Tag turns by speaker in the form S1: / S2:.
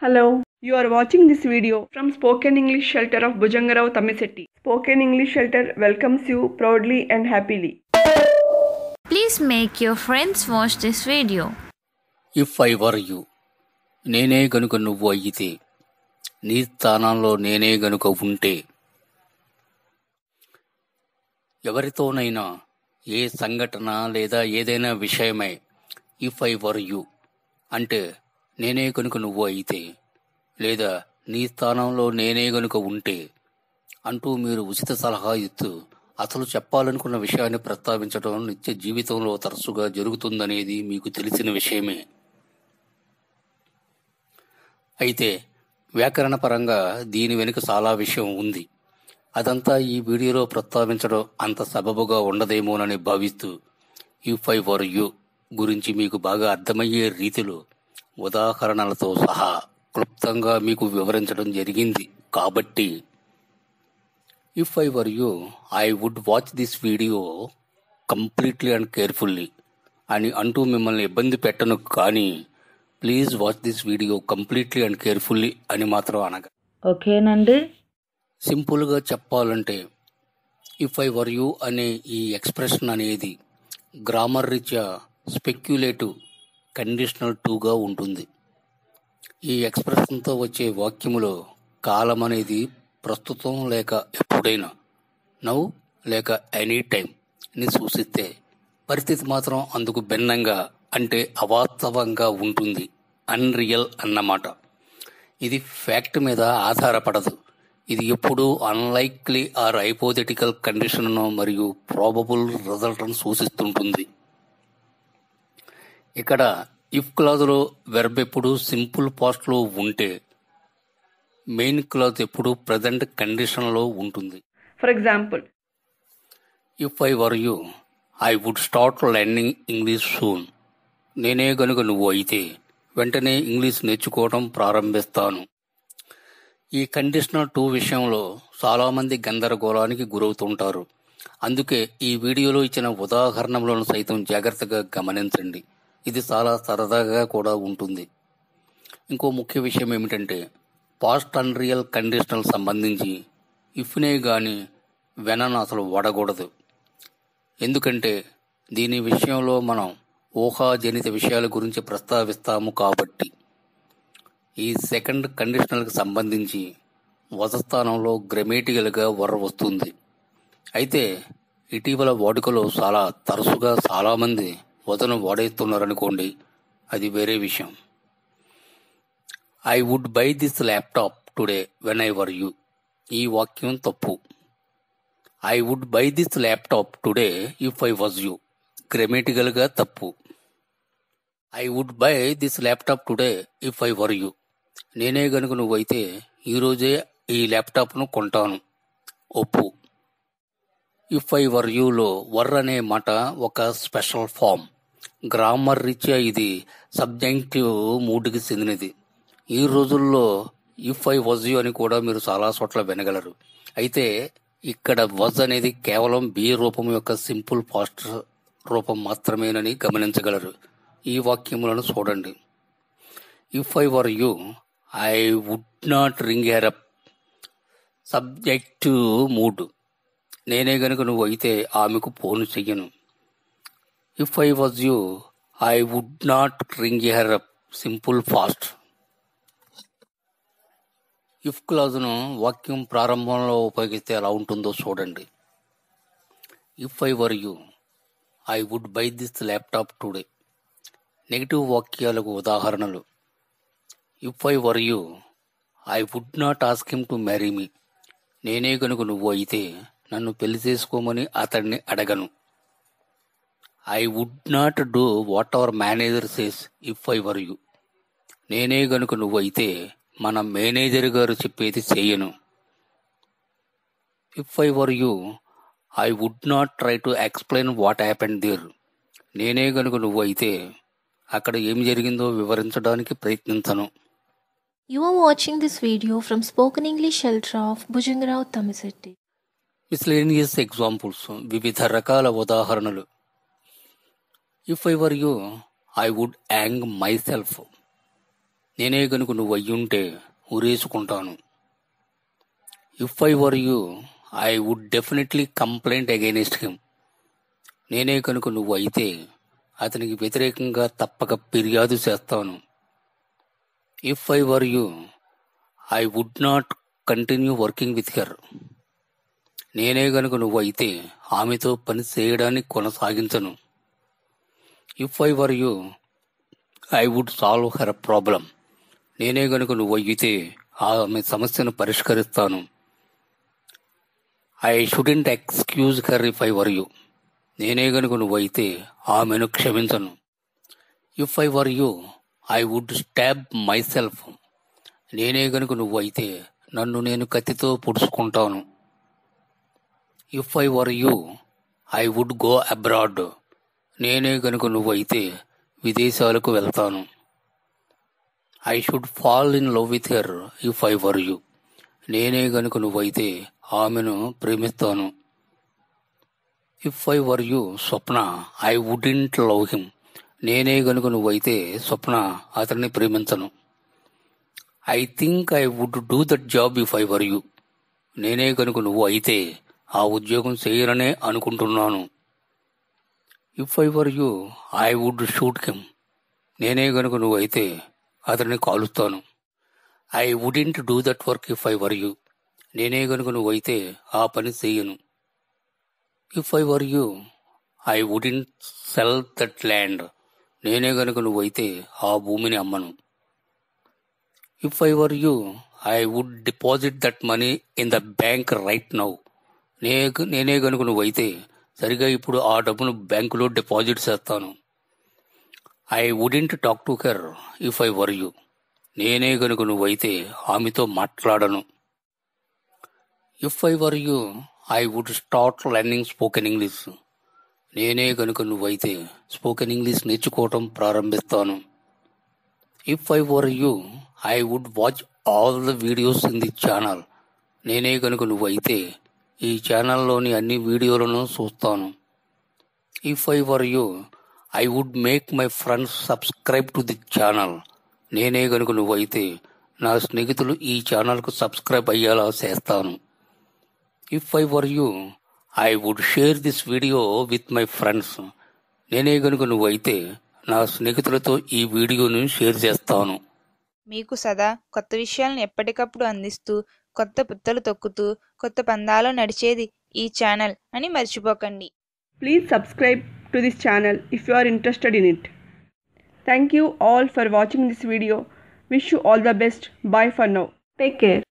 S1: Hello, you are watching this video from Spoken English Shelter of Bhujangarao Tamisetti. Spoken English Shelter welcomes you proudly and happily.
S2: Please make your friends watch this video.
S3: If I were you నేనే గనుక నువ్వు అయ్యితే నీ స్థానంలో నేనే గనుక ఉంటే ఎవరితోనైనా ఏ సంఘటన లేదా ఏదైనా విషయమై ఇఫ్ ఐ వర్ యు అంటే నేనే గనుక నువ్వు అయితే లేదా నీ స్థానంలో నేనే గనుక ఉంటే అంటూ మీరు ఉచిత సలహా ఇస్తూ అసలు చెప్పాలనుకున్న విషయాన్ని ప్రస్తావించడం నిత్య జీవితంలో తరచుగా జరుగుతుందనేది మీకు తెలిసిన విషయమే అయితే వ్యాకరణ పరంగా దీని వెనుక చాలా విషయం ఉంది అదంతా ఈ వీడియోలో ప్రస్తావించడం అంత సబబుగా ఉండదేమోనని భావిస్తూ ఇఫ్ ఐ వర్ యు గురించి మీకు బాగా అర్థమయ్యే రీతిలో ఉదాహరణలతో సహా క్లుప్తంగా మీకు వివరించడం జరిగింది కాబట్టి if I were you I would watch this video completely and carefully అని అంటూ మిమ్మల్ని ఇబ్బంది పెట్టను కానీ please watch this video completely and carefully అని మాత్రం అనగా
S4: ఓకేనండి
S3: సింపుల్గా చెప్పాలంటే ఇఫ్ ఐ వర్ యూ అనే ఈ ఎక్స్ప్రెషన్ అనేది గ్రామర్ రీత్యా స్పెక్యులేటివ్ కండిషనల్ టూగా ఉంటుంది ఈ ఎక్స్ప్రెషన్తో వచ్చే వాక్యములో కాలం అనేది ప్రస్తుతం లేక ఎప్పుడైనా నౌ లేక ఎనీ టైం ని సూచిస్తే పరిస్థితి మాత్రం అందుకు భిన్నంగా అంటే అవాస్తవంగా ఉంటుంది అన్రియల్ అన్నమాట ఇది ఫ్యాక్ట్ మీద ఆధారపడదు ఇది ఎప్పుడూ అన్లైక్లీ ఆర్ హైపోథెటికల్ కండిషన్ను మరియు ప్రాబబుల్ రిజల్ట్ను సూచిస్తుంటుంది ఇక్కడ ఇఫ్ క్లాజ్లో వెర్బ్ ఎప్పుడు సింపుల్ పాస్ట్లో ఉంటే మెయిన్ క్లాజ్ ఎప్పుడు ప్రజెంట్ కండిషన్లో ఉంటుంది
S1: For example,
S3: if I were you I would start learning English soon నేనే గనుక నువ్వు అయితే వెంటనే ఇంగ్లీష్ నేర్చుకోవడం ప్రారంభిస్తాను ఈ కండిషనల్ టూ విషయంలో చాలామంది గందరగోళానికి గురవుతుంటారు అందుకే ఈ వీడియోలో ఇచ్చిన ఉదాహరణలను సైతం జాగ్రత్తగా గమనించండి ఇది చాలా సరదాగా కూడా ఉంటుంది ఇంకో ముఖ్య విషయం ఏమిటంటే పాస్ట్ అన్ రియల్ కండిషనల్ సంబంధించి ఇఫ్నే గాని వెనను అసలు వాడకూడదు ఎందుకంటే దీని విషయంలో మనం ఊహాజనిత విషయాల గురించి ప్రస్తావిస్తాము కాబట్టి ఈ సెకండ్ కండిషనల్కి సంబంధించి వధస్థానంలో గ్రమేటికల్గా వర వస్తుంది అయితే ఇటీవల వాడుకలో చాలా తరచుగా చాలామంది వదను వాడేస్తున్నారనుకోండి అది వేరే విషయం I would buy this laptop today when I were you ఈ వాక్యం తప్పు I would buy this laptop today if I was you గ్రమేటికల్గా తప్పు I would buy this laptop today if I were you నేనే గనుక నువ్వైతే ఈరోజే ఈ ల్యాప్టాప్ను కొంటాను ఒప్పు ఇఫ్ ఐ వర్ యూలో వర్ అనే మాట ఒక స్పెషల్ ఫామ్ గ్రామర్ రీత్యా ఇది సబ్జెక్టివ్ మూడ్కి చెందినది ఈ రోజుల్లో ఇఫ్ ఐ వజ్ యూ అని కూడా మీరు చాలా చోట్ల వినగలరు అయితే ఇక్కడ వజ్ అనేది కేవలం బి రూపం యొక్క సింపుల్ పాస్ట్ రూపం మాత్రమేనని గమనించగలరు ఈ వాక్యములను చూడండి if I were you I would not ring her up subject mood నేనే గనుక నువ్వు అయితే ఆమెకు ఫోన్ చెయ్యను if I was you I would not ring her up simple past if క్లాజును వాక్యం ప్రారంభంలో ఉపయోగిస్తే ఎలా ఉంటుందో చూడండి if I were you I would buy this laptop today negative వాక్యాలకు ఉదాహరణలు if I were you I would not ask him to marry me నేనే గనుక నువ్వు అయితే నన్ను పెళ్లి చేసుకోమని అతడిని అడగను I would not do what our manager says if I were you నేనే గనుక నువ్వు అయితే మన మేనేజర్ గారు చెప్పేది చేయను if I were you I would not try to explain what happened there నేనే గనుక నువ్వు అయితే అక్కడ ఏం జరిగిందో వివరించడానికి ప్రయత్నించను
S5: You are watching this video from Spoken English Shelter of Bhujangarao Tamisetti.
S3: Miscellaneous examples వివిధ రకాల ఉదాహరణలు if I were you I would hang myself నేనే కనుక నువ్వు అయ్యుంటే ఉరేసుకుంటాను if I were you I would definitely complaint against him నేనే కనుక నువ్వు అయితే అతనికి వ్యతిరేకంగా తప్పక ఫిర్యాదు చేస్తాను if I were you I would not continue working with her నేనే గనుక నువ్వు అయితే ఆమెతో పని చేయడానికి కొనసాగించను if I were you I would solve her problem నేనే గనుక నువ్వు అయితే ఆమె సమస్యను పరిష్కరిస్తాను I shouldn't excuse her if I were you నేనే గనుక నువ్వు అయితే ఆమెను క్షమించను if I were you I would stab myself నేనే గనుక నువ్వు అయితే నన్ను నేను కత్తితో పొడుచుకుంటాను if I were you I would go abroad నేనే గనుక నువ్వు అయితే విదేశాలకు వెళ్తాను I should fall in love with her if I were you నేనే గనుక నువ్వైతే ఆమెను ప్రేమిస్తాను if I were you Swapna I wouldn't love him నేనే గనుక నువ్వైతే స్వప్న అతన్ని ప్రేమించను I think I would do that job if I were you నేనే కనుక నువ్వు అయితే ఆ ఉద్యోగం చేయననే అనుకుంటున్నాను if I were you I would shoot him నేనే గనుక నువ్వు అయితే అతన్ని కాలుస్తాను I wouldn't do that work if I were you నేనే గనుక నువ్వు అయితే ఆ పని చెయ్యను if I were you I wouldn't sell that land నేనే గనుక నువ్వు అయితే ఆ భూమిని అమ్మను if I were you I would deposit that money in the bank right now నే నేనే గనుక నువ్వైతే సరిగా ఇప్పుడు ఆ డబ్బును బ్యాంకులో డిపాజిట్ చేస్తాను I wouldn't talk to her if I were you నేనే గనుక నువ్వైతే ఆమెతో మాట్లాడను if I were you I would start learning spoken English నేనే గనుక నువ్వైతే స్పోకెన్ ఇంగ్లీష్ నేర్చుకోవటం ప్రారంభిస్తాను if I were you I would watch all the videos in the channel నేనే కనుక నువ్వైతే ఈ ఛానల్లోని అన్ని వీడియోలను చూస్తాను if I were you I would make my friends subscribe to the channel నేనే కనుక నువ్వైతే నా స్నేహితులు ఈ ఛానల్కు సబ్స్క్రైబ్ అయ్యేలా చేస్తాను if I were you I would share this video with my friends నేనే కనుక నువ్వైతే నా స్నేహితులతో ఈ వీడియోను షేర్ చేస్తాను
S4: మీకు సదా కొత్త విషయాలను ఎప్పటికప్పుడు అందిస్తూ కొత్త పుత్తలు తొక్కుతూ కొత్త పందాలో నడిచేది ఈ ఛానల్ అని మర్చిపోకండి
S1: Please subscribe to this channel if you are interested in it. Thank you all for watching this video. Wish you all the best. Bye for now. Take care.